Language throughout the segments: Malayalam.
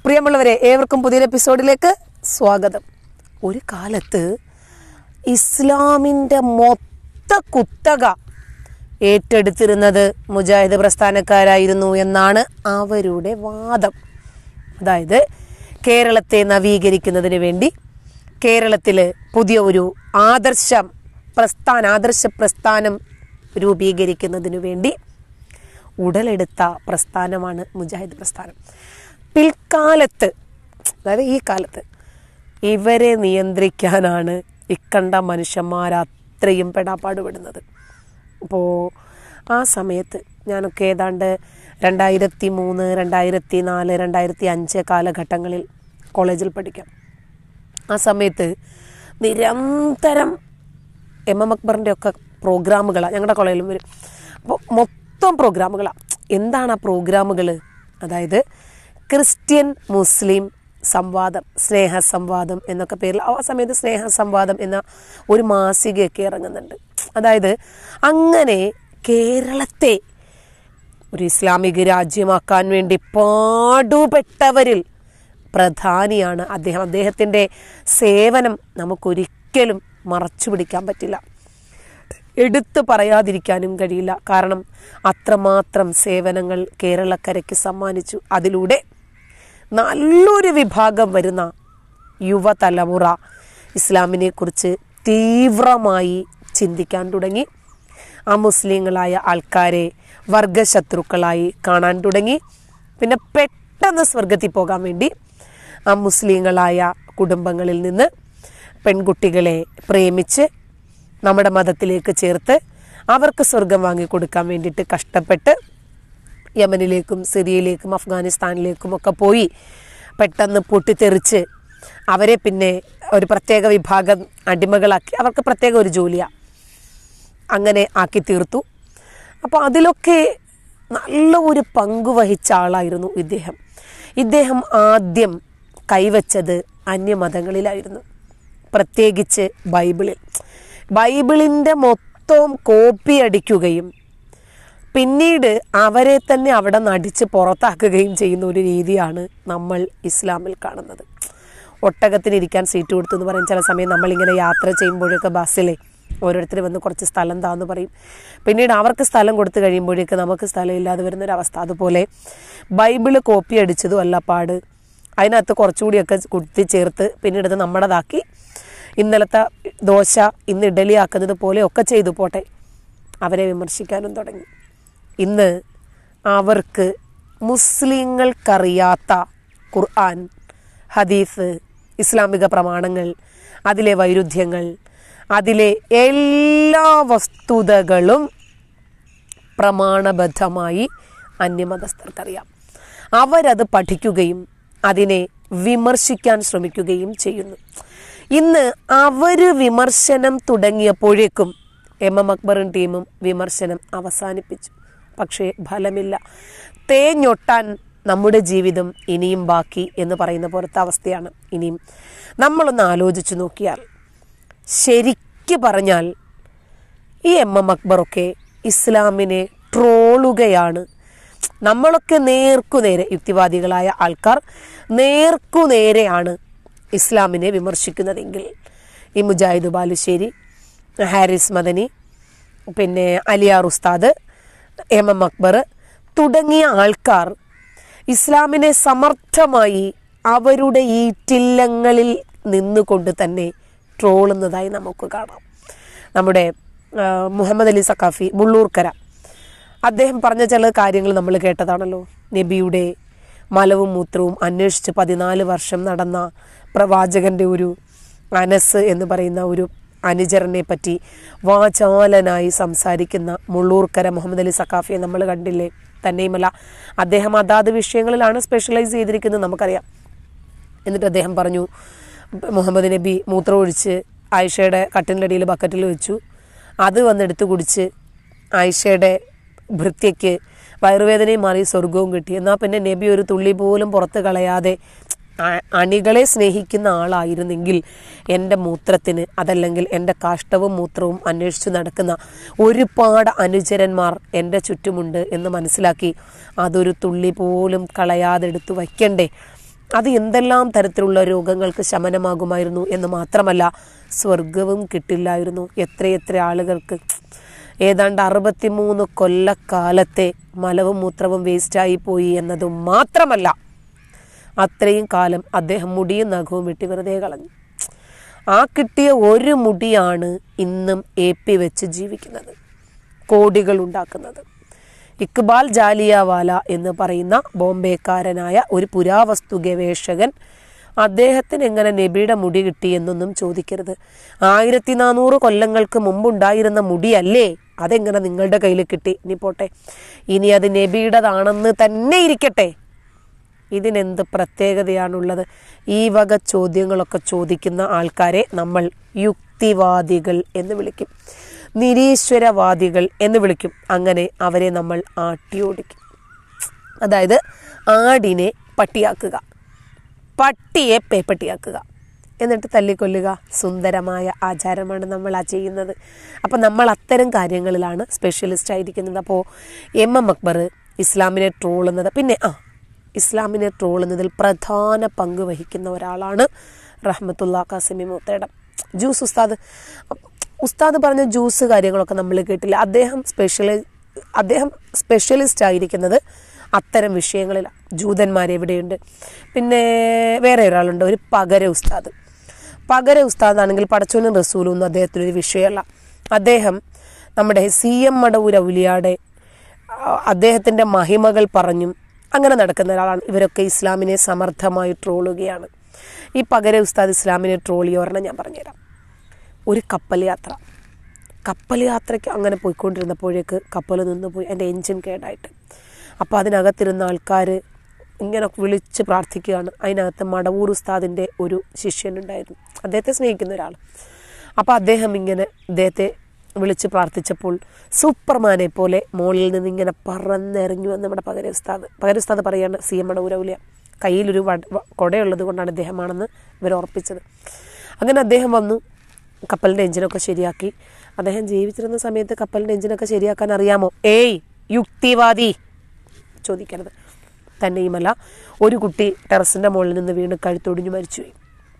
പ്രിയമുള്ളവരെ ഏവർക്കും പുതിയൊരു എപ്പിസോഡിലേക്ക് സ്വാഗതം ഒരു കാലത്ത് ഇസ്ലാമിൻ്റെ മൊത്ത കുത്തക ഏറ്റെടുത്തിരുന്നത് മുജാഹിദ് പ്രസ്ഥാനക്കാരായിരുന്നു എന്നാണ് അവരുടെ വാദം അതായത് കേരളത്തെ നവീകരിക്കുന്നതിന് വേണ്ടി കേരളത്തിൽ പുതിയ ഒരു ആദർശം പ്രസ്ഥാന ആദർശ പ്രസ്ഥാനം രൂപീകരിക്കുന്നതിനു വേണ്ടി ഉടലെടുത്ത പ്രസ്ഥാനമാണ് മുജാഹിദ് പ്രസ്ഥാനം പിൽക്കാലത്ത് അതായത് ഈ കാലത്ത് ഇവരെ നിയന്ത്രിക്കാനാണ് ഇക്കണ്ട മനുഷ്യന്മാർ അത്രയും പെടാപ്പാടുപെടുന്നത് അപ്പോൾ ആ സമയത്ത് ഞാനൊക്കെ ഏതാണ്ട് രണ്ടായിരത്തി മൂന്ന് രണ്ടായിരത്തി നാല് രണ്ടായിരത്തി അഞ്ച് കാലഘട്ടങ്ങളിൽ കോളേജിൽ പഠിക്കാം ആ സമയത്ത് നിരന്തരം എം എം അക്ബറിൻ്റെ ഒക്കെ പ്രോഗ്രാമുകളാണ് ഞങ്ങളുടെ കോളേജിലും വരും അപ്പോൾ മൊത്തം പ്രോഗ്രാമുകളാണ് എന്താണ് ആ പ്രോഗ്രാമുകൾ അതായത് ക്രിസ്ത്യൻ മുസ്ലിം സംവാദം സ്നേഹ സംവാദം എന്നൊക്കെ പേരിൽ ആ സമയത്ത് സ്നേഹ സംവാദം എന്ന ഒരു മാസികയൊക്കെ ഇറങ്ങുന്നുണ്ട് അതായത് അങ്ങനെ കേരളത്തെ ഒരു ഇസ്ലാമിക രാജ്യമാക്കാൻ വേണ്ടി പാടുപെട്ടവരിൽ പ്രധാനിയാണ് അദ്ദേഹം അദ്ദേഹത്തിൻ്റെ സേവനം നമുക്കൊരിക്കലും മറച്ചു പിടിക്കാൻ പറ്റില്ല എടുത്തു പറയാതിരിക്കാനും കഴിയില്ല കാരണം അത്രമാത്രം സേവനങ്ങൾ കേരളക്കരയ്ക്ക് സമ്മാനിച്ചു അതിലൂടെ നല്ലൊരു വിഭാഗം വരുന്ന യുവതലമുറ ഇസ്ലാമിനെ കുറിച്ച് തീവ്രമായി ചിന്തിക്കാൻ തുടങ്ങി ആ മുസ്ലിങ്ങളായ ആൾക്കാരെ വർഗശത്രുക്കളായി കാണാൻ തുടങ്ങി പിന്നെ പെട്ടെന്ന് സ്വർഗത്തിൽ പോകാൻ വേണ്ടി ആ മുസ്ലിങ്ങളായ കുടുംബങ്ങളിൽ നിന്ന് പെൺകുട്ടികളെ പ്രേമിച്ച് നമ്മുടെ മതത്തിലേക്ക് ചേർത്ത് അവർക്ക് സ്വർഗം വാങ്ങിക്കൊടുക്കാൻ വേണ്ടിയിട്ട് കഷ്ടപ്പെട്ട് യമനിലേക്കും സിറിയയിലേക്കും അഫ്ഗാനിസ്ഥാനിലേക്കും ഒക്കെ പോയി പെട്ടെന്ന് പൊട്ടിത്തെറിച്ച് അവരെ പിന്നെ ഒരു പ്രത്യേക വിഭാഗം അടിമകളാക്കി അവർക്ക് പ്രത്യേക ഒരു ജോലിയാണ് അങ്ങനെ ആക്കി തീർത്തു അപ്പോൾ അതിലൊക്കെ നല്ല ഒരു പങ്ക് വഹിച്ച ആളായിരുന്നു ഇദ്ദേഹം ഇദ്ദേഹം ആദ്യം കൈവച്ചത് അന്യമതങ്ങളിലായിരുന്നു പ്രത്യേകിച്ച് ബൈബിളിൽ ബൈബിളിൻ്റെ മൊത്തം കോപ്പി അടിക്കുകയും പിന്നീട് അവരെ തന്നെ അവിടെ നടിച്ച് പുറത്താക്കുകയും ചെയ്യുന്ന ഒരു രീതിയാണ് നമ്മൾ ഇസ്ലാമിൽ കാണുന്നത് ഒട്ടകത്തിന് ഇരിക്കാൻ സീറ്റ് കൊടുത്തു എന്ന് പറയും ചില സമയം നമ്മളിങ്ങനെ യാത്ര ചെയ്യുമ്പോഴൊക്കെ ബസ്സിലെ ഓരോരുത്തർ വന്ന് കുറച്ച് സ്ഥലം താന്ന് പറയും പിന്നീട് അവർക്ക് സ്ഥലം കൊടുത്തു കഴിയുമ്പോഴേക്ക് നമുക്ക് സ്ഥലം ഇല്ലാതെ വരുന്നൊരവസ്ഥ അതുപോലെ ബൈബിള് കോപ്പി അടിച്ചതും അല്ല പാട് അതിനകത്ത് കുറച്ചുകൂടിയൊക്കെ കുത്തി ചേർത്ത് പിന്നീട് ഇത് നമ്മുടേതാക്കി ഇന്നലത്തെ ദോശ ഇന്ന് ഇഡലി ആക്കുന്നത് പോലെ ഒക്കെ ചെയ്തു പോട്ടെ അവരെ വിമർശിക്കാനും തുടങ്ങി ഇന്ന് അവർക്ക് മുസ്ലിങ്ങൾക്കറിയാത്ത ഖുർആൻ ഹദീസ് ഇസ്ലാമിക പ്രമാണങ്ങൾ അതിലെ വൈരുദ്ധ്യങ്ങൾ അതിലെ എല്ലാ വസ്തുതകളും പ്രമാണബദ്ധമായി അന്യമതസ്ഥർക്കറിയാം അവരത് പഠിക്കുകയും അതിനെ വിമർശിക്കാൻ ശ്രമിക്കുകയും ചെയ്യുന്നു ഇന്ന് അവർ വിമർശനം തുടങ്ങിയപ്പോഴേക്കും എം എം അക്ബറും ടീമും വിമർശനം അവസാനിപ്പിച്ചു പക്ഷേ ഫലമില്ല തേഞ്ഞൊട്ടാൻ നമ്മുടെ ജീവിതം ഇനിയും ബാക്കി എന്ന് പറയുന്ന പോലത്തെ അവസ്ഥയാണ് ഇനിയും നമ്മളൊന്ന് ആലോചിച്ചു നോക്കിയാൽ ശരിക്ക് പറഞ്ഞാൽ ഈ എം എം അക്ബറൊക്കെ ഇസ്ലാമിനെ ട്രോളുകയാണ് നമ്മളൊക്കെ നേർക്കുനേരെ യുക്തിവാദികളായ ആൾക്കാർ നേർക്കുനേരെയാണ് ഇസ്ലാമിനെ വിമർശിക്കുന്നതെങ്കിൽ ഈ മുജാഹിദ് ബാലുശ്ശേരി ഹാരിസ് മദനി പിന്നെ അലിയാർ ഉസ്താദ് എം എം അക്ബർ തുടങ്ങിയ ആൾക്കാർ ഇസ്ലാമിനെ സമർത്ഥമായി അവരുടെ ഈറ്റില്ലങ്ങളിൽ നിന്നുകൊണ്ട് തന്നെ ട്രോളുന്നതായി നമുക്ക് കാണാം നമ്മുടെ ആ, മുഹമ്മദ് അലി സക്കാഫി മുള്ളൂർക്കര അദ്ദേഹം പറഞ്ഞ ചില കാര്യങ്ങൾ നമ്മൾ കേട്ടതാണല്ലോ നബിയുടെ മലവും മൂത്രവും അന്വേഷിച്ച് പതിനാല് വർഷം നടന്ന പ്രവാചകന്റെ ഒരു അനസ് എന്ന് പറയുന്ന ഒരു അനുചരനെ പറ്റി വാചാലനായി സംസാരിക്കുന്ന മുള്ളൂർക്കര മുഹമ്മദ് അലി സക്കാഫിയെ നമ്മൾ കണ്ടില്ലേ തന്നെയുമല്ല അദ്ദേഹം അതാത് വിഷയങ്ങളിലാണ് സ്പെഷ്യലൈസ് ചെയ്തിരിക്കുന്നത് നമുക്കറിയാം എന്നിട്ട് അദ്ദേഹം പറഞ്ഞു മുഹമ്മദ് നബി മൂത്രമൊഴിച്ച് ആയിഷയുടെ കട്ടിലടിയിൽ ബക്കറ്റിൽ വെച്ചു അത് വന്നെടുത്ത് കുടിച്ച് ആയിഷയുടെ ഭൃത്യയ്ക്ക് വയറുവേദനയും മാറി സ്വർഗവും കിട്ടി എന്നാൽ പിന്നെ നബി ഒരു തുള്ളി പോലും പുറത്ത് കളയാതെ അ- അണികളെ സ്നേഹിക്കുന്ന ആളായിരുന്നെങ്കിൽ എൻ്റെ മൂത്രത്തിന് അതല്ലെങ്കിൽ എൻ്റെ കാഷ്ടവും മൂത്രവും അന്വേഷിച്ചു നടക്കുന്ന ഒരുപാട് അനുചരന്മാർ എൻ്റെ ചുറ്റുമുണ്ട് എന്ന് മനസ്സിലാക്കി അതൊരു തുള്ളി പോലും കളയാതെ എടുത്തു വയ്ക്കണ്ടേ അത് എന്തെല്ലാം തരത്തിലുള്ള രോഗങ്ങൾക്ക് ശമനമാകുമായിരുന്നു എന്ന് മാത്രമല്ല സ്വർഗവും കിട്ടില്ലായിരുന്നു എത്രയെത്ര ആളുകൾക്ക് ഏതാണ്ട് അറുപത്തിമൂന്ന് കൊല്ലക്കാലത്തെ മലവും മൂത്രവും വേസ്റ്റായി പോയി എന്നതും മാത്രമല്ല അത്രയും കാലം അദ്ദേഹം മുടിയും നഖവും വെട്ടി വെറുതെ കളഞ്ഞു ആ കിട്ടിയ ഒരു മുടിയാണ് ഇന്നും എ പി വെച്ച് ജീവിക്കുന്നത് കോടികൾ ഉണ്ടാക്കുന്നത് ഇക്ബാൽ ജാലിയാവാല എന്ന് പറയുന്ന ബോംബെക്കാരനായ ഒരു പുരാവസ്തു ഗവേഷകൻ അദ്ദേഹത്തിന് എങ്ങനെ നബിയുടെ മുടി കിട്ടി എന്നൊന്നും ചോദിക്കരുത് ആയിരത്തി നാനൂറ് കൊല്ലങ്ങൾക്ക് മുമ്പുണ്ടായിരുന്ന മുടിയല്ലേ അതെങ്ങനെ നിങ്ങളുടെ കയ്യിൽ കിട്ടി ഇനി പോട്ടെ ഇനി അത് നബിയുടേതാണെന്ന് തന്നെ ഇരിക്കട്ടെ ഇതിനെന്ത് പ്രത്യേകതയാണുള്ളത് ഈ വക ചോദ്യങ്ങളൊക്കെ ചോദിക്കുന്ന ആൾക്കാരെ നമ്മൾ യുക്തിവാദികൾ എന്ന് വിളിക്കും നിരീശ്വരവാദികൾ എന്ന് വിളിക്കും അങ്ങനെ അവരെ നമ്മൾ ആട്ടിയോടിക്കും അതായത് ആടിനെ പട്ടിയാക്കുക പട്ടിയെ പേപ്പട്ടിയാക്കുക എന്നിട്ട് തല്ലിക്കൊല്ലുക സുന്ദരമായ ആചാരമാണ് നമ്മൾ ആ ചെയ്യുന്നത് അപ്പം നമ്മൾ അത്തരം കാര്യങ്ങളിലാണ് സ്പെഷ്യലിസ്റ്റ് ആയിരിക്കുന്നത് അപ്പോൾ എം എം അക്ബർ ഇസ്ലാമിനെ ട്രോളുന്നത് പിന്നെ ആ ഇസ്ലാമിനെ ട്രോളുന്നതിൽ പ്രധാന പങ്ക് വഹിക്കുന്ന ഒരാളാണ് റഹ്മത്തുള്ള കാസിമി മുത്തേടം ജ്യൂസ് ഉസ്താദ് ഉസ്താദ് പറഞ്ഞ ജ്യൂസ് കാര്യങ്ങളൊക്കെ നമ്മൾ കേട്ടില്ല അദ്ദേഹം സ്പെഷ്യലി അദ്ദേഹം സ്പെഷ്യലിസ്റ്റ് ആയിരിക്കുന്നത് അത്തരം വിഷയങ്ങളിലാണ് ജൂതന്മാർ എവിടെയുണ്ട് പിന്നെ വേറെ ഒരാളുണ്ട് ഒരു പകര ഉസ്താദ് പകര ഉസ്താദാണെങ്കിൽ പടച്ചോനും റസൂലും ഒന്നും അദ്ദേഹത്തിനൊരു വിഷയമല്ല അദ്ദേഹം നമ്മുടെ സി എം മടവൂർ ഔലിയാടെ അദ്ദേഹത്തിൻ്റെ മഹിമകൾ പറഞ്ഞും അങ്ങനെ നടക്കുന്ന ഒരാളാണ് ഇവരൊക്കെ ഇസ്ലാമിനെ സമർത്ഥമായി ട്രോളുകയാണ് ഈ പകര ഉസ്താദ് ഇസ്ലാമിനെ ട്രോൾ ചെയ്യുന്ന ഞാൻ പറഞ്ഞുതരാം ഒരു കപ്പൽ യാത്ര കപ്പൽ യാത്രയ്ക്ക് അങ്ങനെ പോയിക്കൊണ്ടിരുന്നപ്പോഴേക്ക് കപ്പൽ നിന്ന് പോയി എൻ്റെ എൻജിൻ കേടായിട്ട് അപ്പോൾ അതിനകത്തിരുന്ന ആൾക്കാർ ഇങ്ങനെ വിളിച്ച് പ്രാർത്ഥിക്കുകയാണ് അതിനകത്ത് മടവൂർ ഉസ്താദിൻ്റെ ഒരു ശിഷ്യനുണ്ടായിരുന്നു അദ്ദേഹത്തെ സ്നേഹിക്കുന്ന ഒരാൾ അപ്പോൾ അദ്ദേഹം ഇങ്ങനെ അദ്ദേഹത്തെ വിളിച്ച് പ്രാർത്ഥിച്ചപ്പോൾ സൂപ്പർമാനെ പോലെ മുകളിൽ നിന്ന് ഇങ്ങനെ പറന്നിറങ്ങി വന്ന് നമ്മുടെ പകര ഉസ്താദ് പകര ഉസ്താദ് പറയാണ് സി എം മടവൂരൗലിയ കയ്യിലൊരു വട വ- കൊടയുള്ളത് കൊണ്ടാണ് ഇദ്ദേഹമാണെന്ന് ഇവർ ഉറപ്പിച്ചത് അങ്ങനെ അദ്ദേഹം വന്നു കപ്പലിൻ്റെ എഞ്ചിനൊക്കെ ശരിയാക്കി അദ്ദേഹം ജീവിച്ചിരുന്ന സമയത്ത് കപ്പലിൻ്റെ എഞ്ചിനൊക്കെ ശരിയാക്കാൻ അറിയാമോ ഏയ് യുക്തിവാദി ചോദിക്കരുത് തന്നെയുമല്ല ഒരു കുട്ടി ടെറസിൻ്റെ മുകളിൽ നിന്ന് വീണ് കഴുത്തൊടിഞ്ഞു മരിച്ചുപോയി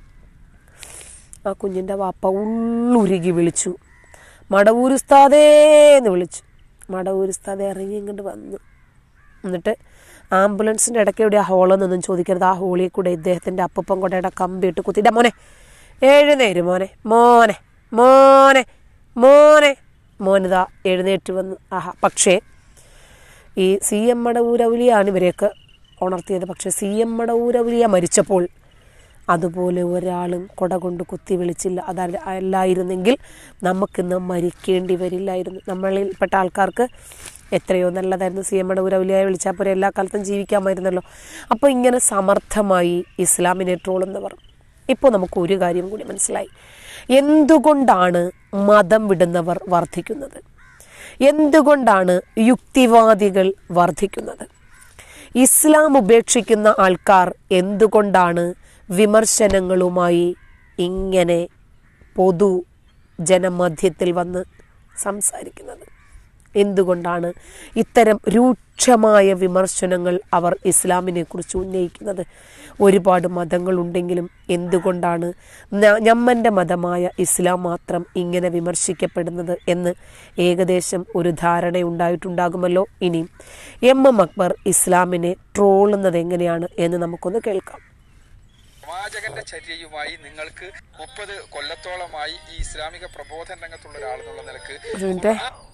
ആ കുഞ്ഞിൻ്റെ വാപ്പ ഉള്ളുരുകി വിളിച്ചു മടവൂരുസ്താദേ എന്ന് വിളിച്ചു മടവൂരുസ്താദെ ഇറങ്ങി ഇങ്ങോട്ട് വന്നു എന്നിട്ട് ആംബുലൻസിൻ്റെ ഇടയ്ക്ക് എവിടെ ആ ഹോളെന്നൊന്നും ചോദിക്കരുത് ആ ഹോളിൽ കൂടെ ഇദ്ദേഹത്തിൻ്റെ അപ്പപ്പം കൊടയുടെ കമ്പിയിട്ട് കുത്തിയിട്ട മോനെ എഴുന്നേര് മോനെ മോനെ മോനെ മോനെ മോനിതാ എഴുന്നേറ്റ് വന്നു ആഹാ പക്ഷേ ഈ സി എം മടവൂരൗലിയാണ് ഇവരെയൊക്കെ ഉണർത്തിയത് പക്ഷേ സി എം മടവൂരൗലിയ മരിച്ചപ്പോൾ അതുപോലെ ഒരാളും കൊട കൊണ്ട് കുത്തി വിളിച്ചില്ല അത് അല്ലായിരുന്നെങ്കിൽ നമുക്കിന്ന് മരിക്കേണ്ടി വരില്ലായിരുന്നു നമ്മളിൽപ്പെട്ട ആൾക്കാർക്ക് എത്രയോ നല്ലതായിരുന്നു സി എം മടവൂരൗലിയെ വിളിച്ചാൽ പോലെ എല്ലാ കാലത്തും ജീവിക്കാമായിരുന്നല്ലോ അപ്പോൾ ഇങ്ങനെ സമർത്ഥമായി ഇസ്ലാമിനെ ട്രോളുന്നവർ ഇപ്പോൾ നമുക്ക് ഒരു കാര്യം കൂടി മനസ്സിലായി എന്തുകൊണ്ടാണ് മതം വിടുന്നവർ വർദ്ധിക്കുന്നത് എന്തുകൊണ്ടാണ് യുക്തിവാദികൾ വർദ്ധിക്കുന്നത് ഇസ്ലാം ഉപേക്ഷിക്കുന്ന ആൾക്കാർ എന്തുകൊണ്ടാണ് വിമർശനങ്ങളുമായി ഇങ്ങനെ പൊതു ജനമധ്യത്തിൽ വന്ന് സംസാരിക്കുന്നത് എന്തുകൊണ്ടാണ് ഇത്തരം രൂക്ഷമായ വിമർശനങ്ങൾ അവർ ഇസ്ലാമിനെ കുറിച്ച് ഉന്നയിക്കുന്നത് ഒരുപാട് മതങ്ങളുണ്ടെങ്കിലും എന്തുകൊണ്ടാണ് ന- ഞമ്മൻ്റെ മതമായ ഇസ്ലാം മാത്രം ഇങ്ങനെ വിമർശിക്കപ്പെടുന്നത് എന്ന് ഏകദേശം ഒരു ധാരണ ഉണ്ടായിട്ടുണ്ടാകുമല്ലോ ഇനി എം എം അക്ബർ ഇസ്ലാമിനെ ട്രോളുന്നത് എങ്ങനെയാണ് എന്ന് നമുക്കൊന്ന് കേൾക്കാം പ്രവാചകന്റെ ചര്യയുമായി നിങ്ങൾക്ക് മുപ്പത് കൊല്ലത്തോളമായി ഈ ഇസ്ലാമിക പ്രബോധന രംഗത്തുള്ള ഒരാളെന്നുള്ള നിലക്ക് ഒരു മിനിറ്റ്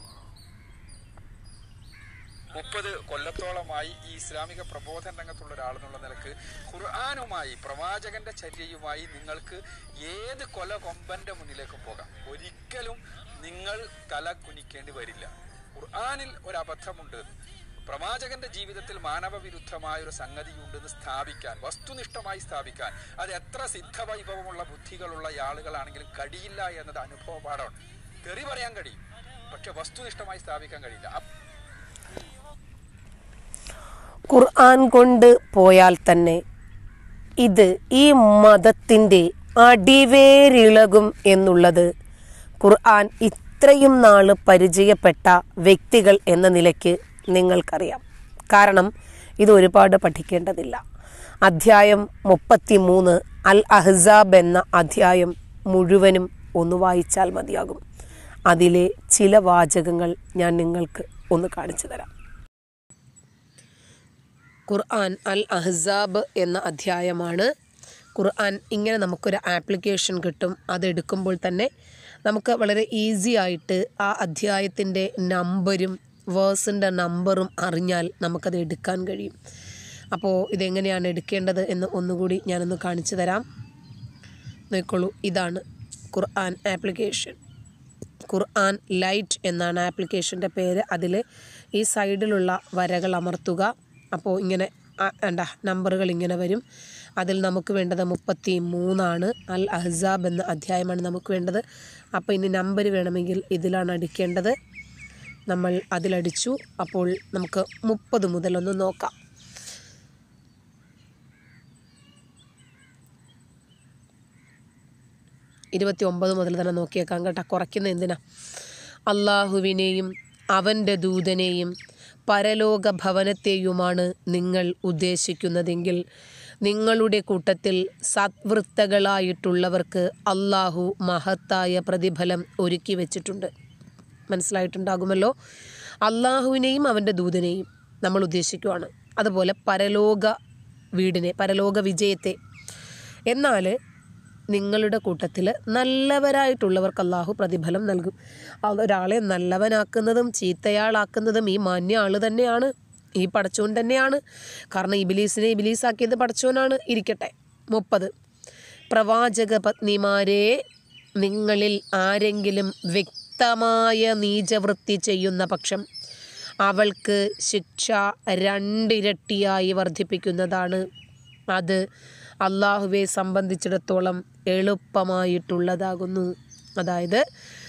മുപ്പത് കൊല്ലത്തോളമായി ഈ ഇസ്ലാമിക പ്രബോധന രംഗത്തുള്ള ഒരാളെന്നുള്ള നിലക്ക് ഖുർആാനുമായി പ്രവാചകന്റെ ചര്യയുമായി നിങ്ങൾക്ക് ഏത് കൊല കൊമ്പന്റെ മുന്നിലേക്കും പോകാം ഒരിക്കലും നിങ്ങൾ തല കുനിക്കേണ്ടി വരില്ല ഖുർആാനിൽ ഒരു അബദ്ധമുണ്ട് പ്രവാചകന്റെ ജീവിതത്തിൽ മാനവവിരുദ്ധമായ ഒരു സംഗതിയുണ്ടെന്ന് സ്ഥാപിക്കാൻ വസ്തുനിഷ്ഠമായി സ്ഥാപിക്കാൻ അത് എത്ര സിദ്ധവൈഭവമുള്ള ബുദ്ധികളുള്ള ആളുകളാണെങ്കിലും കഴിയില്ല എന്നത് അനുഭവപാഠമാണ് തെറി പറയാൻ കഴിയും പക്ഷെ വസ്തുനിഷ്ഠമായി സ്ഥാപിക്കാൻ കഴിയില്ല അപ്പ- ഖുർആൻ കൊണ്ട് പോയാൽ തന്നെ ഇത് ഈ മതത്തിൻ്റെ അടിവേരിളകും എന്നുള്ളത് ഖുർആൻ ഇത്രയും നാൾ പരിചയപ്പെട്ട വ്യക്തികൾ എന്ന നിലയ്ക്ക് നിങ്ങൾക്കറിയാം കാരണം ഇത് ഒരുപാട് പഠിക്കേണ്ടതില്ല അധ്യായം മുപ്പത്തി മൂന്ന് അൽ അഹ്സാബ് എന്ന അധ്യായം മുഴുവനും ഒന്ന് വായിച്ചാൽ മതിയാകും അതിലെ ചില വാചകങ്ങൾ ഞാൻ നിങ്ങൾക്ക് ഒന്ന് കാണിച്ചു തരാം ഖുർആൻ അൽ അഹ്സാബ് എന്ന അധ്യായമാണ് ഖുർആൻ ഇങ്ങനെ നമുക്കൊരു ആപ്ലിക്കേഷൻ കിട്ടും അതെടുക്കുമ്പോൾ തന്നെ നമുക്ക് വളരെ ഈസി ആയിട്ട് ആ അധ്യായത്തിൻ്റെ നമ്പരും വേഴ്സിൻ്റെ നമ്പറും അറിഞ്ഞാൽ നമുക്കത് എടുക്കാൻ കഴിയും അപ്പോൾ ഇതെങ്ങനെയാണ് എടുക്കേണ്ടത് എന്ന് ഒന്നുകൂടി ഞാനൊന്ന് കാണിച്ചു തരാം നോക്കോളൂ ഇതാണ് ഖുർആൻ ആപ്ലിക്കേഷൻ ഖുർആൻ ലൈറ്റ് എന്നാണ് ആപ്ലിക്കേഷൻ്റെ പേര് അതിൽ ഈ സൈഡിലുള്ള വരകൾ അമർത്തുക അപ്പോൾ ഇങ്ങനെ വേണ്ട നമ്പറുകൾ ഇങ്ങനെ വരും അതിൽ നമുക്ക് വേണ്ടത് മുപ്പത്തി മൂന്നാണ് അൽ അഹ്സാബ് എന്ന അധ്യായമാണ് നമുക്ക് വേണ്ടത് അപ്പോൾ ഇനി നമ്പർ വേണമെങ്കിൽ ഇതിലാണ് അടിക്കേണ്ടത് നമ്മൾ അതിലടിച്ചു അപ്പോൾ നമുക്ക് മുപ്പത് മുതലൊന്ന് നോക്കാം ഇരുപത്തി ഒമ്പത് മുതൽ തന്നെ നോക്കിയേക്കാം കേട്ടോ കുറയ്ക്കുന്ന എന്തിനാ അള്ളാഹുവിനെയും അവൻ്റെ ദൂതനെയും പരലോക ഭവനത്തെയുമാണ് നിങ്ങൾ ഉദ്ദേശിക്കുന്നതെങ്കിൽ നിങ്ങളുടെ കൂട്ടത്തിൽ സത്വൃത്തകളായിട്ടുള്ളവർക്ക് അള്ളാഹു മഹത്തായ പ്രതിഫലം ഒരുക്കി വെച്ചിട്ടുണ്ട് മനസ്സിലായിട്ടുണ്ടാകുമല്ലോ അള്ളാഹുവിനെയും അവൻ്റെ ദൂതനെയും നമ്മൾ ഉദ്ദേശിക്കുവാണ് അതുപോലെ പരലോക വീടിനെ പരലോക വിജയത്തെ എന്നാൽ നിങ്ങളുടെ കൂട്ടത്തിൽ നല്ലവരായിട്ടുള്ളവർക്ക് അള്ളാഹു പ്രതിഫലം നൽകും അത് ഒരാളെ നല്ലവനാക്കുന്നതും ചീത്തയാളാക്കുന്നതും ഈ മാന്യ ആൾ തന്നെയാണ് ഈ പടച്ചോൻ തന്നെയാണ് കാരണം ഇബിലീസിനെ ഇബിലീസാക്കിയത് പടച്ചോനാണ് ഇരിക്കട്ടെ മുപ്പത് പ്രവാചക പത്നിമാരെ നിങ്ങളിൽ ആരെങ്കിലും വ്യക്തമായ നീചവൃത്തി ചെയ്യുന്ന പക്ഷം അവൾക്ക് ശിക്ഷ രണ്ടിരട്ടിയായി വർദ്ധിപ്പിക്കുന്നതാണ് അത് അള്ളാഹുവെ സംബന്ധിച്ചിടത്തോളം എളുപ്പമായിട്ടുള്ളതാകുന്നു അതായത്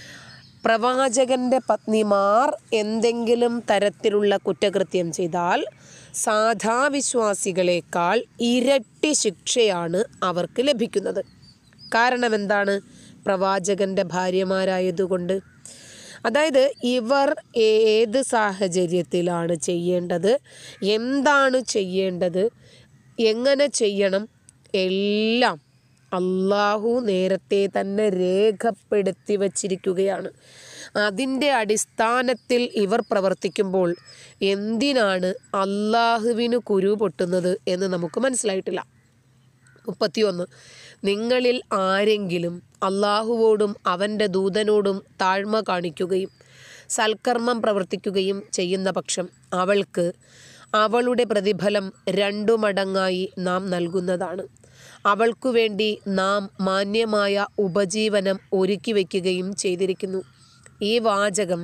പ്രവാചകൻ്റെ പത്നിമാർ എന്തെങ്കിലും തരത്തിലുള്ള കുറ്റകൃത്യം ചെയ്താൽ സാധാ വിശ്വാസികളെക്കാൾ ഇരട്ടി ശിക്ഷയാണ് അവർക്ക് ലഭിക്കുന്നത് കാരണം എന്താണ് പ്രവാചകൻ്റെ ഭാര്യമാരായതുകൊണ്ട് അതായത് ഇവർ ഏത് സാഹചര്യത്തിലാണ് ചെയ്യേണ്ടത് എന്താണ് ചെയ്യേണ്ടത് എങ്ങനെ ചെയ്യണം എല്ലാം അള്ളാഹു നേരത്തെ തന്നെ രേഖപ്പെടുത്തി വച്ചിരിക്കുകയാണ് അതിൻ്റെ അടിസ്ഥാനത്തിൽ ഇവർ പ്രവർത്തിക്കുമ്പോൾ എന്തിനാണ് അള്ളാഹുവിന് കുരു പൊട്ടുന്നത് എന്ന് നമുക്ക് മനസ്സിലായിട്ടില്ല മുപ്പത്തിയൊന്ന് നിങ്ങളിൽ ആരെങ്കിലും അള്ളാഹുവോടും അവൻ്റെ ദൂതനോടും താഴ്മ കാണിക്കുകയും സൽക്കർമ്മം പ്രവർത്തിക്കുകയും ചെയ്യുന്ന പക്ഷം അവൾക്ക് അവളുടെ പ്രതിഫലം രണ്ടു മടങ്ങായി നാം നൽകുന്നതാണ് അവൾക്കു വേണ്ടി നാം മാന്യമായ ഉപജീവനം ഒരുക്കി വയ്ക്കുകയും ചെയ്തിരിക്കുന്നു ഈ വാചകം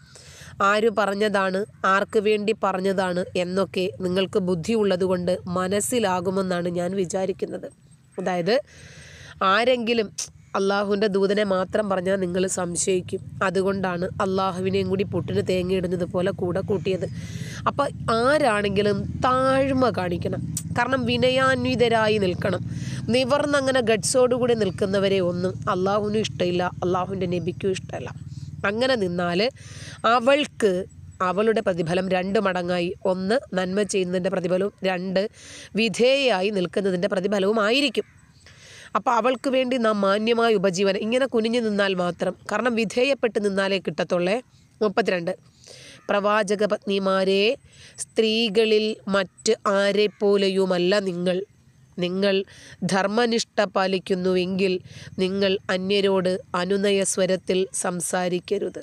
ആര് പറഞ്ഞതാണ് ആർക്ക് വേണ്ടി പറഞ്ഞതാണ് എന്നൊക്കെ നിങ്ങൾക്ക് ബുദ്ധിയുള്ളതുകൊണ്ട് മനസ്സിലാകുമെന്നാണ് ഞാൻ വിചാരിക്കുന്നത് അതായത് ആരെങ്കിലും അള്ളാഹുവിൻ്റെ ദൂതനെ മാത്രം പറഞ്ഞാൽ നിങ്ങൾ സംശയിക്കും അതുകൊണ്ടാണ് അള്ളാഹുവിനെയും കൂടി പുട്ടിന് തേങ്ങയിടുന്നത് പോലെ കൂടെ കൂട്ടിയത് അപ്പോൾ ആരാണെങ്കിലും താഴ്മ കാണിക്കണം കാരണം വിനയാന്വിതരായി നിൽക്കണം നിവർന്നങ്ങനെ ഗഡ്സോടുകൂടി നിൽക്കുന്നവരെ ഒന്നും അള്ളാഹുവിനും ഇഷ്ടമില്ല അള്ളാഹുവിൻ്റെ നബിക്കും ഇഷ്ടമല്ല അങ്ങനെ നിന്നാൽ അവൾക്ക് അവളുടെ പ്രതിഫലം രണ്ട് മടങ്ങായി ഒന്ന് നന്മ ചെയ്യുന്നതിൻ്റെ പ്രതിഫലവും രണ്ട് വിധേയയായി നിൽക്കുന്നതിൻ്റെ പ്രതിഫലവും ആയിരിക്കും അപ്പോൾ അവൾക്ക് വേണ്ടി നാം മാന്യമായ ഉപജീവനം ഇങ്ങനെ കുനിഞ്ഞു നിന്നാൽ മാത്രം കാരണം വിധേയപ്പെട്ട് നിന്നാലേ കിട്ടത്തുള്ളേ മുപ്പത്തിരണ്ട് പ്രവാചക പത്നിമാരെ സ്ത്രീകളിൽ മറ്റ് ആരെപ്പോലെയുമല്ല നിങ്ങൾ നിങ്ങൾ ധർമ്മനിഷ്ഠ പാലിക്കുന്നുവെങ്കിൽ നിങ്ങൾ അന്യരോട് അനുനയ സ്വരത്തിൽ സംസാരിക്കരുത്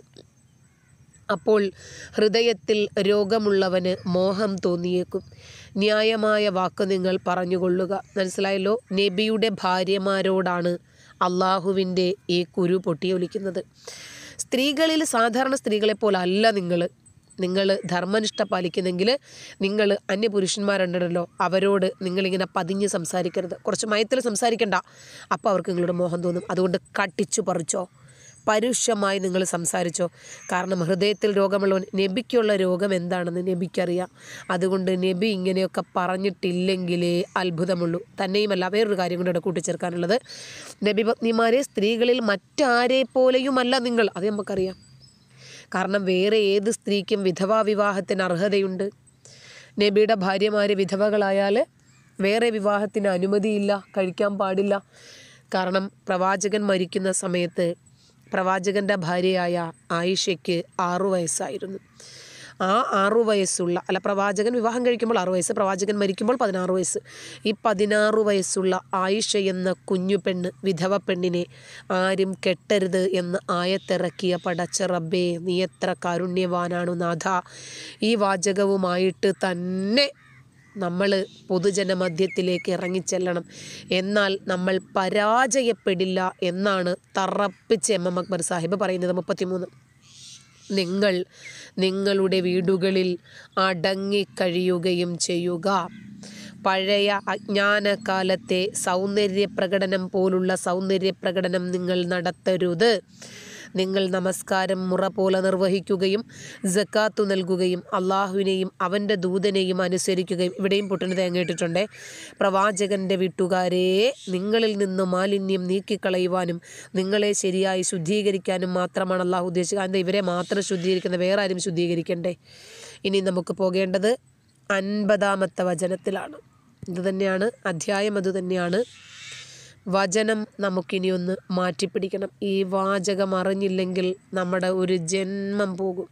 അപ്പോൾ ഹൃദയത്തിൽ രോഗമുള്ളവന് മോഹം തോന്നിയേക്കും ന്യായമായ വാക്ക് നിങ്ങൾ പറഞ്ഞുകൊള്ളുക മനസ്സിലായല്ലോ നബിയുടെ ഭാര്യമാരോടാണ് അള്ളാഹുവിൻ്റെ ഈ കുരു പൊട്ടിയൊലിക്കുന്നത് സ്ത്രീകളിൽ സാധാരണ സ്ത്രീകളെ പോലെ അല്ല നിങ്ങൾ നിങ്ങൾ ധർമ്മനിഷ്ഠ പാലിക്കുന്നെങ്കിൽ നിങ്ങൾ അന്യപുരുഷന്മാരുണ്ടല്ലോ അവരോട് നിങ്ങളിങ്ങനെ പതിഞ്ഞ് സംസാരിക്കരുത് കുറച്ച് മയത്തിൽ സംസാരിക്കണ്ട അപ്പോൾ അവർക്ക് നിങ്ങളുടെ മോഹം തോന്നും അതുകൊണ്ട് കട്ടിച്ചു പറിച്ചോ പരുഷമായി നിങ്ങൾ സംസാരിച്ചോ കാരണം ഹൃദയത്തിൽ രോഗമുള്ളവൻ നബിക്കുള്ള രോഗം എന്താണെന്ന് നബിക്കറിയാം അതുകൊണ്ട് നബി ഇങ്ങനെയൊക്കെ പറഞ്ഞിട്ടില്ലെങ്കിലേ അത്ഭുതമുള്ളൂ തന്നെയുമല്ല വേറൊരു കാര്യം കൂടെ കൂട്ടിച്ചേർക്കാനുള്ളത് നബി പത്നിമാരെ സ്ത്രീകളിൽ മറ്റാരെ പോലെയുമല്ല നിങ്ങൾ അത് നമുക്കറിയാം കാരണം വേറെ ഏത് സ്ത്രീക്കും വിധവാ വിവാഹത്തിന് അർഹതയുണ്ട് നബിയുടെ ഭാര്യമാർ വിധവകളായാൽ വേറെ വിവാഹത്തിന് അനുമതിയില്ല കഴിക്കാൻ പാടില്ല കാരണം പ്രവാചകൻ മരിക്കുന്ന സമയത്ത് പ്രവാചകൻ്റെ ഭാര്യയായ ആയിഷയ്ക്ക് ആറു വയസ്സായിരുന്നു ആ ആറു വയസ്സുള്ള അല്ല പ്രവാചകൻ വിവാഹം കഴിക്കുമ്പോൾ ആറു വയസ്സ് പ്രവാചകൻ മരിക്കുമ്പോൾ പതിനാറ് വയസ്സ് ഈ പതിനാറ് വയസ്സുള്ള ആയിഷ എന്ന കുഞ്ഞു പെണ്ണ് വിധവ പെണ്ണിനെ ആരും കെട്ടരുത് എന്ന് ആയത്തിറക്കിയ പടച്ച റബ്ബേ നീ എത്ര കാരുണ്യവാനാണു നാഥ ഈ വാചകവുമായിട്ട് തന്നെ നമ്മൾ പൊതുജനമധ്യത്തിലേക്ക് ഇറങ്ങിച്ചെല്ലണം എന്നാൽ നമ്മൾ പരാജയപ്പെടില്ല എന്നാണ് തറപ്പിച്ച് എം എം അക്ബർ സാഹിബ് പറയുന്നത് മുപ്പത്തിമൂന്ന് നിങ്ങൾ നിങ്ങളുടെ വീടുകളിൽ അടങ്ങിക്കഴിയുകയും ചെയ്യുക പഴയ അജ്ഞാനകാലത്തെ സൗന്ദര്യ പ്രകടനം പോലുള്ള സൗന്ദര്യ പ്രകടനം നിങ്ങൾ നടത്തരുത് നിങ്ങൾ നമസ്കാരം മുറ പോലെ നിർവഹിക്കുകയും ജക്കാത്തു നൽകുകയും അള്ളാഹുവിനെയും അവൻ്റെ ദൂതനെയും അനുസരിക്കുകയും ഇവിടെയും പൊട്ടിന് തേങ്ങയിട്ടിട്ടുണ്ട് പ്രവാചകൻ്റെ വീട്ടുകാരെ നിങ്ങളിൽ നിന്ന് മാലിന്യം നീക്കിക്കളയുവാനും നിങ്ങളെ ശരിയായി ശുദ്ധീകരിക്കാനും മാത്രമാണ് അള്ളാഹു ഉദ്ദേശിക്കുക അത് ഇവരെ മാത്രം ശുദ്ധീകരിക്കുന്ന വേറെ ആരും ശുദ്ധീകരിക്കണ്ടേ ഇനി നമുക്ക് പോകേണ്ടത് അൻപതാമത്തെ വചനത്തിലാണ് ഇത് തന്നെയാണ് അധ്യായം അത് തന്നെയാണ് വചനം നമുക്കിനി ഒന്ന് മാറ്റിപ്പിടിക്കണം ഈ വാചകം അറിഞ്ഞില്ലെങ്കിൽ നമ്മുടെ ഒരു ജന്മം പോകും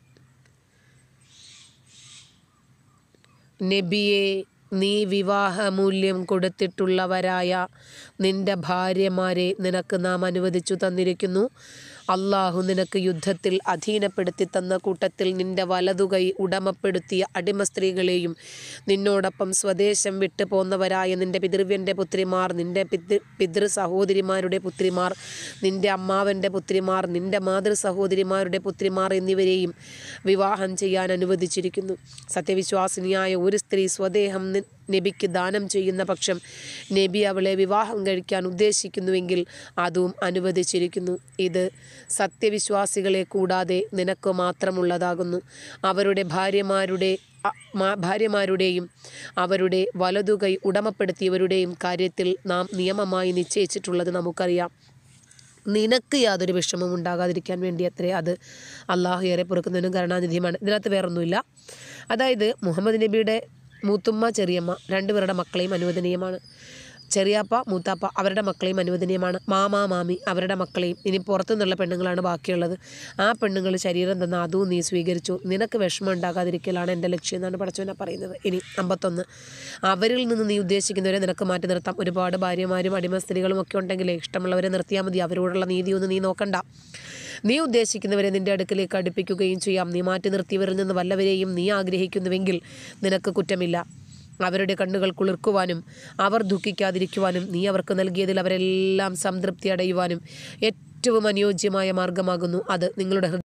നബിയെ നീ വിവാഹമൂല്യം കൊടുത്തിട്ടുള്ളവരായ നിന്റെ ഭാര്യമാരെ നിനക്ക് നാം അനുവദിച്ചു തന്നിരിക്കുന്നു അള്ളാഹു നിനക്ക് യുദ്ധത്തിൽ അധീനപ്പെടുത്തി തന്ന കൂട്ടത്തിൽ നിന്റെ വലതുകൈ ഉടമപ്പെടുത്തിയ അടിമ സ്ത്രീകളെയും നിന്നോടൊപ്പം സ്വദേശം വിട്ടു പോന്നവരായ നിന്റെ പിതൃവ്യൻ്റെ പുത്രിമാർ നിന്റെ പിതൃ പിതൃ സഹോദരിമാരുടെ പുത്രിമാർ നിന്റെ അമ്മാവൻ്റെ പുത്രിമാർ നിന്റെ മാതൃ സഹോദരിമാരുടെ പുത്രിമാർ എന്നിവരെയും വിവാഹം ചെയ്യാൻ അനുവദിച്ചിരിക്കുന്നു സത്യവിശ്വാസിനിയായ ഒരു സ്ത്രീ സ്വദേഹം നി- നബിക്ക് ദാനം ചെയ്യുന്ന പക്ഷം നബി അവളെ വിവാഹം കഴിക്കാൻ ഉദ്ദേശിക്കുന്നുവെങ്കിൽ അതും അനുവദിച്ചിരിക്കുന്നു ഇത് സത്യവിശ്വാസികളെ കൂടാതെ നിനക്ക് മാത്രമുള്ളതാകുന്നു അവരുടെ ഭാര്യമാരുടെ അ- മാ- ഭാര്യമാരുടെയും അവരുടെ വലതുകൈ ഉടമപ്പെടുത്തിയവരുടെയും കാര്യത്തിൽ നാം നിയമമായി നിശ്ചയിച്ചിട്ടുള്ളത് നമുക്കറിയാം നിനക്ക് യാതൊരു വിഷമവും ഉണ്ടാകാതിരിക്കാൻ വേണ്ടി അത്രേ അത് അള്ളാഹു ഏറെ പൊറുക്കുന്നതിനും കരുണാനിധിയുമാണ് ഇതിനകത്ത് വേറൊന്നുമില്ല അതായത് മുഹമ്മദ് നബിയുടെ മൂത്തുമ്മ ചെറിയമ്മ രണ്ടുപേരുടെ മക്കളെയും അനുവദനീയമാണ് ചെറിയാപ്പ മൂത്താപ്പ അവരുടെ മക്കളെയും അനുവദനീയമാണ് മാമ മാമി അവരുടെ മക്കളെയും ഇനി പുറത്തു നിന്നുള്ള പെണ്ണുങ്ങളാണ് ബാക്കിയുള്ളത് ആ പെണ്ണുങ്ങൾ ശരീരം തന്ന അതും നീ സ്വീകരിച്ചു നിനക്ക് വിഷമം ഉണ്ടാകാതിരിക്കലാണ് എൻ്റെ ലക്ഷ്യം എന്നാണ് പടച്ചവനെ പറയുന്നത് ഇനി അമ്പത്തൊന്ന് അവരിൽ നിന്ന് നീ ഉദ്ദേശിക്കുന്നവരെ നിനക്ക് മാറ്റി നിർത്താം ഒരുപാട് ഭാര്യമാരും അടിമ സ്ത്രീകളും ഒക്കെ ഉണ്ടെങ്കിലേ ഇഷ്ടമുള്ളവരെ നിർത്തിയാൽ മതി അവരോടുള്ള നീതിയൊന്നും നീ നോക്കണ്ട നീ ഉദ്ദേശിക്കുന്നവരെ നിന്റെ അടുക്കലേക്ക് അടുപ്പിക്കുകയും ചെയ്യാം നീ മാറ്റി നിർത്തിയവരിൽ നിന്ന് വല്ലവരെയും നീ ആഗ്രഹിക്കുന്നുവെങ്കിൽ നിനക്ക് കുറ്റമില്ല അവരുടെ കണ്ണുകൾ കുളിർക്കുവാനും അവർ ദുഃഖിക്കാതിരിക്കുവാനും നീ അവർക്ക് നൽകിയതിൽ അവരെല്ലാം സംതൃപ്തി അടയുവാനും ഏറ്റവും അനുയോജ്യമായ മാർഗമാകുന്നു അത് നിങ്ങളുടെ ഹൃദയ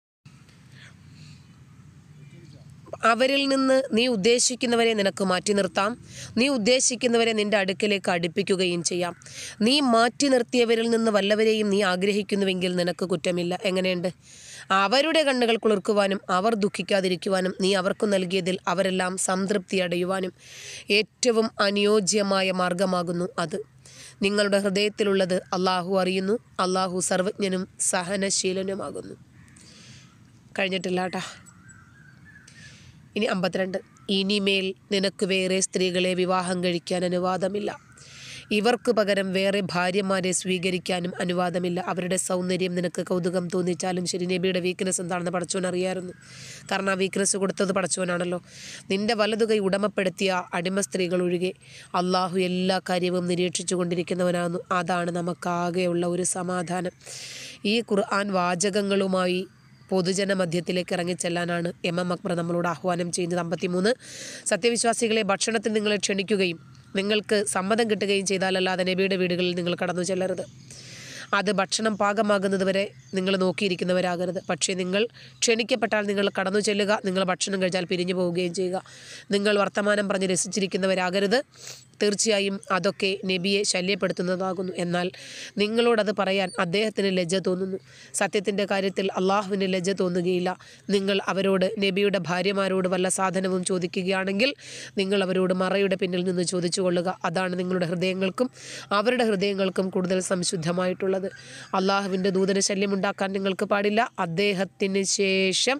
അവരിൽ നിന്ന് നീ ഉദ്ദേശിക്കുന്നവരെ നിനക്ക് മാറ്റി നിർത്താം നീ ഉദ്ദേശിക്കുന്നവരെ നിന്റെ അടുക്കലേക്ക് അടുപ്പിക്കുകയും ചെയ്യാം നീ മാറ്റി നിർത്തിയവരിൽ നിന്ന് വല്ലവരെയും നീ ആഗ്രഹിക്കുന്നുവെങ്കിൽ നിനക്ക് കുറ്റമില്ല എങ്ങനെയുണ്ട് അവരുടെ കണ്ണുകൾ കുളിർക്കുവാനും അവർ ദുഃഖിക്കാതിരിക്കുവാനും നീ അവർക്ക് നൽകിയതിൽ അവരെല്ലാം സംതൃപ്തി അടയുവാനും ഏറ്റവും അനുയോജ്യമായ മാർഗമാകുന്നു അത് നിങ്ങളുടെ ഹൃദയത്തിലുള്ളത് അള്ളാഹു അറിയുന്നു അള്ളാഹു സർവജ്ഞനും സഹനശീലനുമാകുന്നു കഴിഞ്ഞിട്ടില്ല കേട്ടാ ഇനി അമ്പത്തിരണ്ട് ഇനിമേൽ നിനക്ക് വേറെ സ്ത്രീകളെ വിവാഹം കഴിക്കാൻ അനുവാദമില്ല ഇവർക്ക് പകരം വേറെ ഭാര്യമാരെ സ്വീകരിക്കാനും അനുവാദമില്ല അവരുടെ സൗന്ദര്യം നിനക്ക് കൗതുകം തോന്നിച്ചാലും ശരി നബിയുടെ വീക്ക്നെസ് എന്താണെന്ന് പടച്ചോൻ അറിയാമായിരുന്നു കാരണം ആ വീക്ക്നെസ് കൊടുത്തത് പടച്ചോനാണല്ലോ നിന്റെ വലതുകൈ ഉടമപ്പെടുത്തിയ അടിമ സ്ത്രീകൾ ഒഴികെ അള്ളാഹു എല്ലാ കാര്യവും നിരീക്ഷിച്ചു കൊണ്ടിരിക്കുന്നവനാകുന്നു അതാണ് നമുക്കാകെയുള്ള ഒരു സമാധാനം ഈ ഖുർആൻ വാചകങ്ങളുമായി പൊതുജന മധ്യത്തിലേക്ക് ഇറങ്ങിച്ചെല്ലാനാണ് എം എം അക്ബർ നമ്മളോട് ആഹ്വാനം ചെയ്യുന്നത് അമ്പത്തിമൂന്ന് സത്യവിശ്വാസികളെ ഭക്ഷണത്തിൽ നിങ്ങളെ ക്ഷണിക്കുകയും നിങ്ങൾക്ക് സമ്മതം കിട്ടുകയും ചെയ്താലല്ലാതെ നബിയുടെ വീടുകളിൽ നിങ്ങൾ കടന്നു ചെല്ലരുത് അത് ഭക്ഷണം പാകമാകുന്നത് വരെ നിങ്ങൾ നോക്കിയിരിക്കുന്നവരാകരുത് പക്ഷേ നിങ്ങൾ ക്ഷണിക്കപ്പെട്ടാൽ നിങ്ങൾ കടന്നു ചെല്ലുക നിങ്ങൾ ഭക്ഷണം കഴിച്ചാൽ പിരിഞ്ഞു പോവുകയും ചെയ്യുക നിങ്ങൾ വർത്തമാനം പറഞ്ഞ് രസിച്ചിരിക്കുന്നവരാകരുത് തീർച്ചയായും അതൊക്കെ നബിയെ ശല്യപ്പെടുത്തുന്നതാകുന്നു എന്നാൽ നിങ്ങളോടത് പറയാൻ അദ്ദേഹത്തിന് ലജ്ജ തോന്നുന്നു സത്യത്തിൻ്റെ കാര്യത്തിൽ അള്ളാഹുവിന് ലജ്ജ തോന്നുകയില്ല നിങ്ങൾ അവരോട് നബിയുടെ ഭാര്യമാരോട് വല്ല സാധനവും ചോദിക്കുകയാണെങ്കിൽ നിങ്ങൾ അവരോട് മറയുടെ പിന്നിൽ നിന്ന് ചോദിച്ചു കൊള്ളുക അതാണ് നിങ്ങളുടെ ഹൃദയങ്ങൾക്കും അവരുടെ ഹൃദയങ്ങൾക്കും കൂടുതൽ സംശുദ്ധമായിട്ടുള്ളത് അള്ളാഹുവിൻ്റെ ദൂതന ശല്യമുണ്ടാക്കാൻ നിങ്ങൾക്ക് പാടില്ല അദ്ദേഹത്തിന് ശേഷം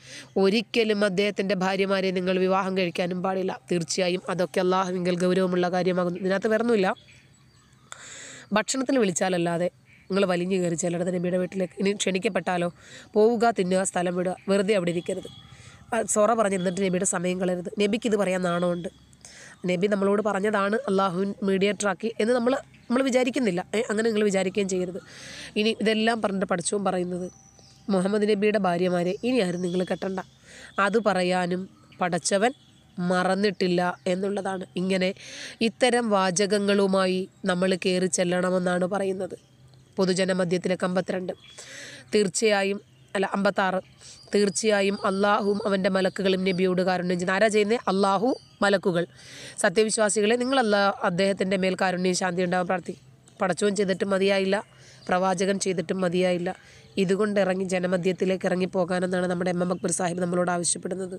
ഒരിക്കലും അദ്ദേഹത്തിൻ്റെ ഭാര്യമാരെ നിങ്ങൾ വിവാഹം കഴിക്കാനും പാടില്ല തീർച്ചയായും അതൊക്കെ അള്ളാഹുവിങ്കൽ ഗൗരവമുള്ള കാര്യമാകുന്നു ഇതിനകത്ത് വേറൊന്നുമില്ല ഭക്ഷണത്തിന് വിളിച്ചാലല്ലാതെ നിങ്ങൾ വലിഞ്ഞു കയറി ചെല്ലരുത് നബിയുടെ വീട്ടിലേക്ക് ഇനി ക്ഷണിക്കപ്പെട്ടാലോ പോവുക തിന്നുക സ്ഥലം വിടുക വെറുതെ അവിടെ ഇരിക്കരുത് ആ, സൊറ പറഞ്ഞിരുന്നിട്ട് നബിയുടെ സമയം കളയരുത് നബിക്ക് ഇത് പറയാൻ നാണമുണ്ട് നബി നമ്മളോട് പറഞ്ഞതാണ് അള്ളാഹുവിൻ മീഡിയേറ്ററാക്കി എന്ന് നമ്മൾ നമ്മൾ വിചാരിക്കുന്നില്ല ഏ, അങ്ങനെ നിങ്ങൾ വിചാരിക്കുകയും ചെയ്യരുത് ഇനി ഇതെല്ലാം പറഞ്ഞിട്ട് പഠിച്ചവും പറയുന്നത് മുഹമ്മദ് നബിയുടെ ഭാര്യമാരെ ഇനി ആരും നിങ്ങൾ കെട്ടണ്ട അത് പറയാനും പടച്ചവൻ മറന്നിട്ടില്ല എന്നുള്ളതാണ് ഇങ്ങനെ ഇത്തരം വാചകങ്ങളുമായി നമ്മൾ കയറി ചെല്ലണമെന്നാണ് പറയുന്നത് പൊതുജന മധ്യത്തിലേക്ക് അമ്പത്തിരണ്ട് തീർച്ചയായും അല്ല അമ്പത്താറ് തീർച്ചയായും അള്ളാഹുവും അവൻ്റെ മലക്കുകളും നബിയോട് കാരുണ്യം ചെയ്യുന്നു ആരാ ചെയ്യുന്നത് അള്ളാഹു മലക്കുകൾ സത്യവിശ്വാസികളെ നിങ്ങൾ അല്ലാ അദ്ദേഹത്തിൻ്റെ മേൽ കാരുണ്യം ശാന്തി ഉണ്ടാവാൻ പ്രാർത്ഥി പടച്ചോൻ ചെയ്തിട്ടും മതിയായില്ല പ്രവാചകൻ ചെയ്തിട്ടും മതിയായില്ല ഇതുകൊണ്ട് ഇറങ്ങി ജനമധ്യത്തിലേക്ക് ഇറങ്ങി പോകാനെന്നാണ് നമ്മുടെ എം എം അക്ബർ സാഹിബ് നമ്മളോട് ആവശ്യപ്പെടുന്നത്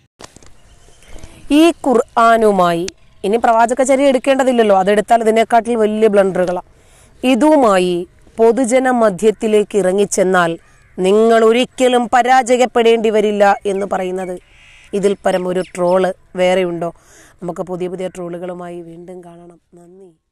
ഈ ഖുർആാനുമായി ഇനി പ്രവാചകചര്യ എടുക്കേണ്ടതില്ലല്ലോ അതെടുത്താൽ ഇതിനെക്കാട്ടിൽ വലിയ ബ്ലണ്ടറുകളാണ് ഇതുമായി പൊതുജന മധ്യത്തിലേക്ക് ഇറങ്ങിച്ചെന്നാൽ നിങ്ങൾ ഒരിക്കലും പരാജയപ്പെടേണ്ടി വരില്ല എന്ന് പറയുന്നത് ഇതിൽ പരം ഒരു ട്രോള് വേറെയുണ്ടോ നമുക്ക് പുതിയ പുതിയ ട്രോളുകളുമായി വീണ്ടും കാണണം നന്ദി